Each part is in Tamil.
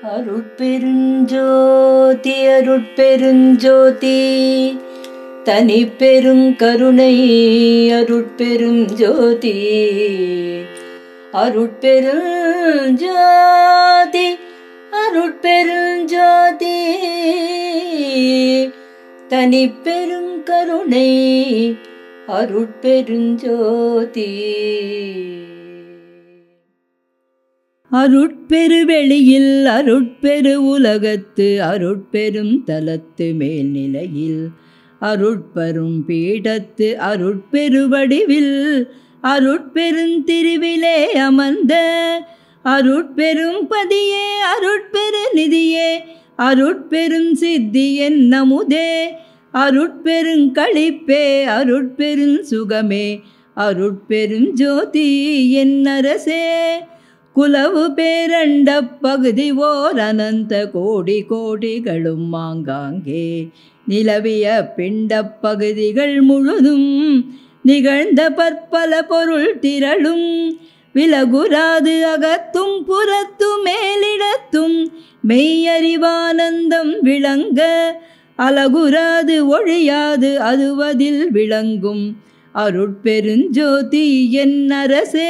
அருட்பெருஞ்சோதி அருட்பெருஞ்சோதி தனி பெருங்கருணை அருட்பெருஞ்சோதி அருட்பெருஞ்சோதி அருட்பெருஞ்சோதி தனி பெருங்கருணை அருட்பெருஞ்சோதி அருட்பெருவெளியில் அருட்பெரு உலகத்து அருட்பெரும் தலத்து மேல்நிலையில் அருட்பெரும் பீடத்து அருட்பெருவடிவில் அருட்பெருந்திருவிலே அமர்ந்த அருட்பெரும் பதியே அருட்பெரு நிதியே அருட்பெரும் சித்தி என் நமுதே அருட்பெருங்களிப்பே அருட்பெரும் சுகமே அருட்பெரும் ஜோதி என் அரசே குலவு பேரண்ட பகுதி ஓர் அனந்த கோடி கோடிகளும் மாங்காங்கே நிலவிய பிண்ட பகுதிகள் முழுதும் நிகழ்ந்த பற்பல பொருள் திரளும் விலகுராது அகத்தும் புறத்தும் மேலிடத்தும் மெய்யறிவானந்தம் விளங்க அலகுராது ஒழியாது அதுவதில் விளங்கும் அருட்பெருஞ்சோதி என் அரசே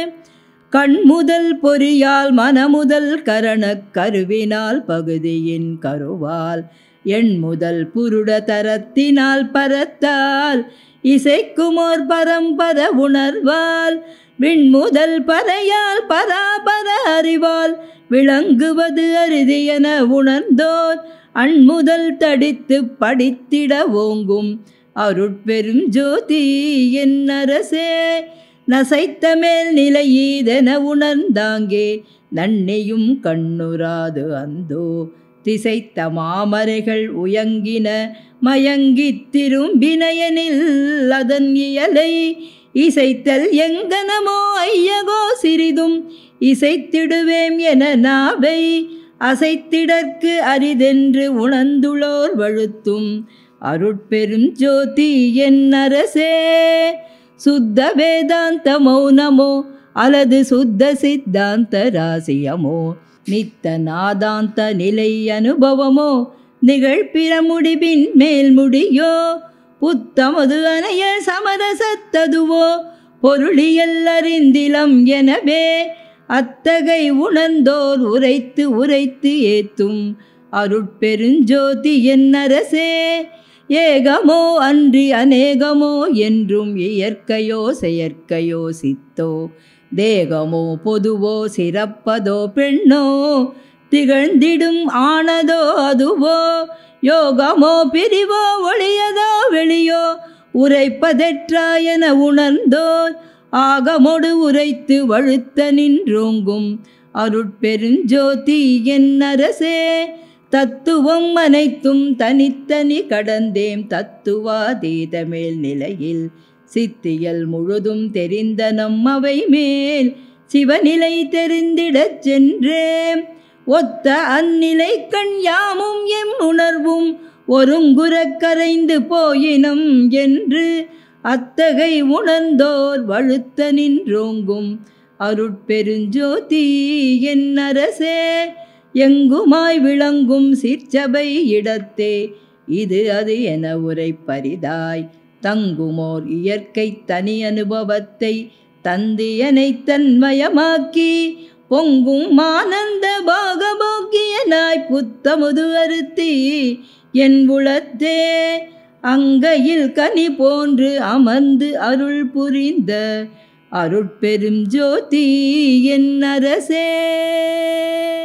கண்முதல் பொறியால் மனமுதல் கரணக் கருவினால் பகுதியின் கருவால் எண் முதல் புருட தரத்தினால் பரத்தால் இசைக்குமோர் பரம்பர உணர்வால் விண்முதல் பறையால் பராபர அறிவால் விளங்குவது அரிது என உணர்ந்தோர் அண்முதல் தடித்து படித்திட ஓங்கும் அருட்பெரும் ஜோதி என் அரசே நசைத்த மேல் நிலையீதென உணர்ந்தாங்கே நன்னியும் கண்ணுராது அந்தோ திசைத்த மாமரைகள் உயங்கின மயங்கித் திரும்பினயனில் அதன் இயலை இசைத்தல் எங்கனமோ ஐயகோ சிறிதும் இசைத்திடுவேம் என நாவை அசைத்திடற்கு அரிதென்று உணர்ந்துளோர் வழுத்தும் அருட்பெரும் ஜோதி என் அரசே சுத்த வேதாந்த மௌனமோ அல்லது சுத்த சித்தாந்த ராசியமோ நித்த நாதாந்த நிலை அனுபவமோ நிகழ்பிற முடிவின் மேல் முடியோ புத்தமது அணைய சமரசத்ததுவோ பொருளியல் அறிந்திலம் எனவே அத்தகை உணர்ந்தோர் உரைத்து உரைத்து ஏத்தும் அருட்பெருஞ்சோதி என் அரசே ஏகமோ அன்றி அநேகமோ என்றும் இயற்கையோ செயற்கையோ சித்தோ தேகமோ பொதுவோ சிறப்பதோ பெண்ணோ திகழ்ந்திடும் ஆனதோ அதுவோ யோகமோ பிரிவோ ஒளியதோ வெளியோ உரைப்பதெற்றாயென உணர்ந்தோர் ஆகமொடு உரைத்து வழுத்த நின்றோங்கும் அருட்பெருஞ்சோதி என் அரசே தத்துவம் அனைத்தும் தனித்தனி கடந்தேம் தத்துவாதீத மேல் நிலையில் சித்தியல் முழுதும் தெரிந்த நம்மவை மேல் சிவநிலை தெரிந்திடச் சென்றேன் ஒத்த அந்நிலை கண் யாமும் எம் உணர்வும் ஒருங்குறக் கரைந்து போயினம் என்று அத்தகை உணர்ந்தோர் வழுத்த நின்றோங்கும் அருட்பெருஞ்சோதி என் அரசே எங்குமாய் விளங்கும் சிற்சபை இடத்தே இது அது என உரை பரிதாய் தங்குமோர் இயற்கை தனி அனுபவத்தை தந்தியனை தன்மயமாக்கி பொங்கும் ஆனந்த பாகபோக்கியனாய் புத்தமுது அறுத்தி என் உளத்தே அங்கையில் கனி போன்று அமர்ந்து அருள் புரிந்த அருட்பெரும் ஜோதி என் அரசே